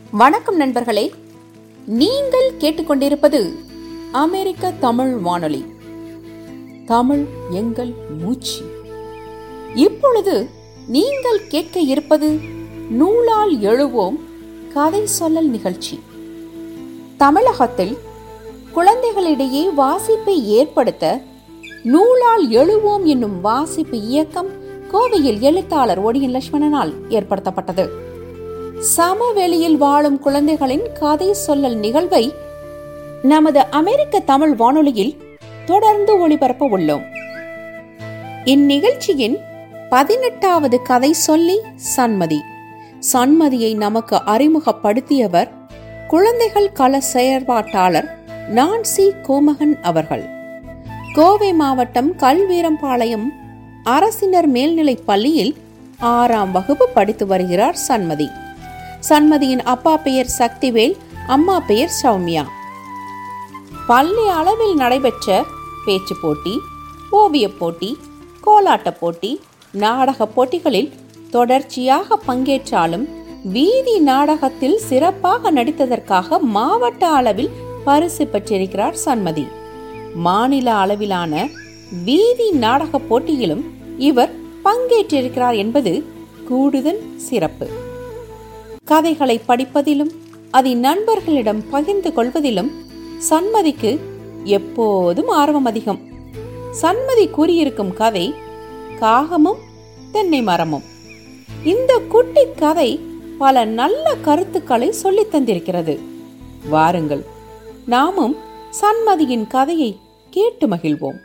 வணக்கம் நண்பர்களே நீங்கள் கேட்டுக்கொண்டிருப்பது அமெரிக்க தமிழ் வானொலி தமிழ் எங்கள் மூச்சு இப்பொழுது நீங்கள் கேட்க இருப்பது நூலால் எழுவோம் கதை சொல்லல் நிகழ்ச்சி தமிழகத்தில் குழந்தைகளிடையே வாசிப்பை ஏற்படுத்த நூலால் எழுவோம் என்னும் வாசிப்பு இயக்கம் கோவையில் எழுத்தாளர் ஒடியன் லட்சுமணனால் ஏற்படுத்தப்பட்டது சமவெளியில் வாழும் குழந்தைகளின் கதை சொல்லல் நிகழ்வை நமது அமெரிக்க தமிழ் வானொலியில் தொடர்ந்து ஒளிபரப்ப உள்ளோம் இந்நிகழ்ச்சியின் பதினெட்டாவது கதை சொல்லி சன்மதி சன்மதியை நமக்கு அறிமுகப்படுத்தியவர் குழந்தைகள் கள செயற்பாட்டாளர் நான்சி கோமகன் அவர்கள் கோவை மாவட்டம் கல்வீரம்பாளையம் அரசினர் மேல்நிலைப் பள்ளியில் ஆறாம் வகுப்பு படித்து வருகிறார் சன்மதி சன்மதியின் அப்பா பெயர் சக்திவேல் அம்மா பெயர் சௌமியா பள்ளி அளவில் நடைபெற்ற பேச்சு போட்டி ஓவியப் போட்டி கோலாட்டப் போட்டி நாடகப் போட்டிகளில் தொடர்ச்சியாக பங்கேற்றாலும் வீதி நாடகத்தில் சிறப்பாக நடித்ததற்காக மாவட்ட அளவில் பரிசு பெற்றிருக்கிறார் சன்மதி மாநில அளவிலான வீதி நாடகப் போட்டியிலும் இவர் பங்கேற்றிருக்கிறார் என்பது கூடுதல் சிறப்பு கதைகளை படிப்பதிலும் அதை நண்பர்களிடம் பகிர்ந்து கொள்வதிலும் சன்மதிக்கு எப்போதும் ஆர்வம் அதிகம் சன்மதி கூறியிருக்கும் கதை காகமும் தென்னை மரமும் இந்த குட்டி கதை பல நல்ல கருத்துக்களை சொல்லித் தந்திருக்கிறது வாருங்கள் நாமும் சன்மதியின் கதையை கேட்டு மகிழ்வோம்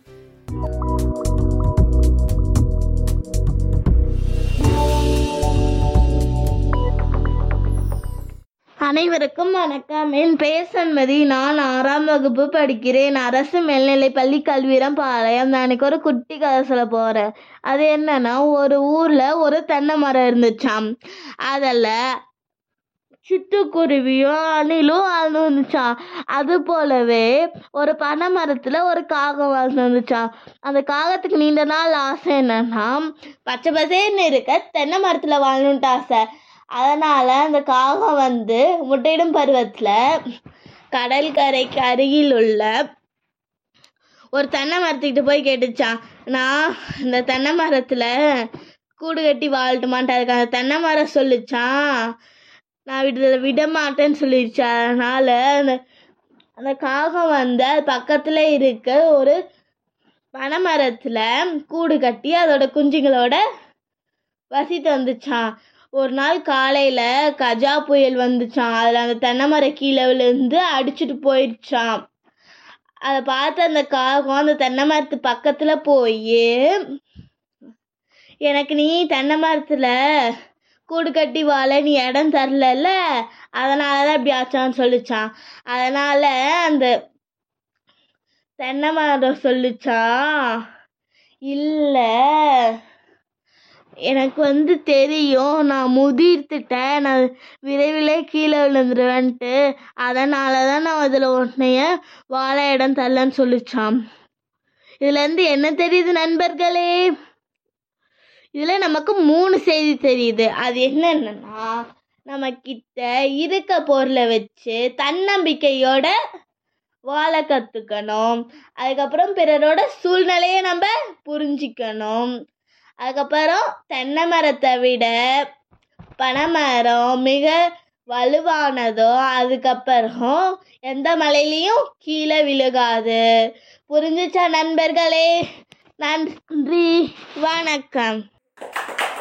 அனைவருக்கும் வணக்கம் என் பெயர் சண்மதி நான் ஆறாம் வகுப்பு படிக்கிறேன் அரசு மேல்நிலை பள்ளி கல்வீரம் பாளையம் நான் இன்னைக்கு ஒரு குட்டி கதை சொல்ல போறேன் அது என்னன்னா ஒரு ஊர்ல ஒரு தென்னை மரம் இருந்துச்சாம் அதில் சிட்டுக்குருவியும் அணிலும் வாழ்ந்து வந்துச்சாம் அது போலவே ஒரு பனை மரத்துல ஒரு காகம் வாழ்ந்து வந்துச்சாம் அந்த காகத்துக்கு நீண்ட நாள் ஆசை என்னன்னா பச்சை பசேன்னு இருக்க தென்னை மரத்துல வாழணுன்ட்டு ஆசை அதனால அந்த காகம் வந்து முட்டையிடும் பருவத்துல கடற்கரைக்கு அருகில் உள்ள ஒரு தென்னை மரத்துக்கிட்ட போய் கேட்டுச்சான் நான் இந்த தென்னை மரத்துல கூடு கட்டி வாழட்டுமான்ட்டு அதுக்கு அந்த தென்னை மரம் சொல்லிச்சான் நான் விட விட மாட்டேன்னு சொல்லிடுச்சு அதனால அந்த அந்த காகம் வந்து அது பக்கத்துல இருக்க ஒரு பனைமரத்துல கூடு கட்டி அதோட குஞ்சுங்களோட வசித்து வந்துச்சான் ஒரு நாள் காலையில கஜா புயல் வந்துச்சான் அதுல அந்த தென்னை மரம் கீழே விழுந்து அடிச்சுட்டு போயிடுச்சான் அதை பார்த்து அந்த காகம் அந்த தென்னை மரத்து பக்கத்துல போய் எனக்கு நீ தென்னை மரத்துல கூடு கட்டி வாழ நீ இடம் தரலல்ல அதனால தான் இப்படி ஆச்சான்னு சொல்லிச்சான் அதனால அந்த தென்னை மரம் சொல்லிச்சான் இல்லை எனக்கு வந்து தெரியும் நான் முதிர்த்துட்டேன் நான் விரைவிலே கீழே விழுந்துருவேன்ட்டு அதனால தான் நான் அதில் உன்னைய வாழ இடம் தரலன்னு சொல்லிச்சான் இதுலேருந்து என்ன தெரியுது நண்பர்களே இதில் நமக்கு மூணு செய்தி தெரியுது அது என்னென்னா நம்ம கிட்ட இருக்க பொருளை வச்சு தன்னம்பிக்கையோட வாழ கற்றுக்கணும் அதுக்கப்புறம் பிறரோட சூழ்நிலையை நம்ம புரிஞ்சிக்கணும் அதுக்கப்புறம் தென்னை மரத்தை விட பனைமரம் மிக வலுவானதோ அதுக்கப்புறம் எந்த மலையிலையும் கீழே விழுகாது புரிஞ்சுச்சா நண்பர்களே நன்றி வணக்கம்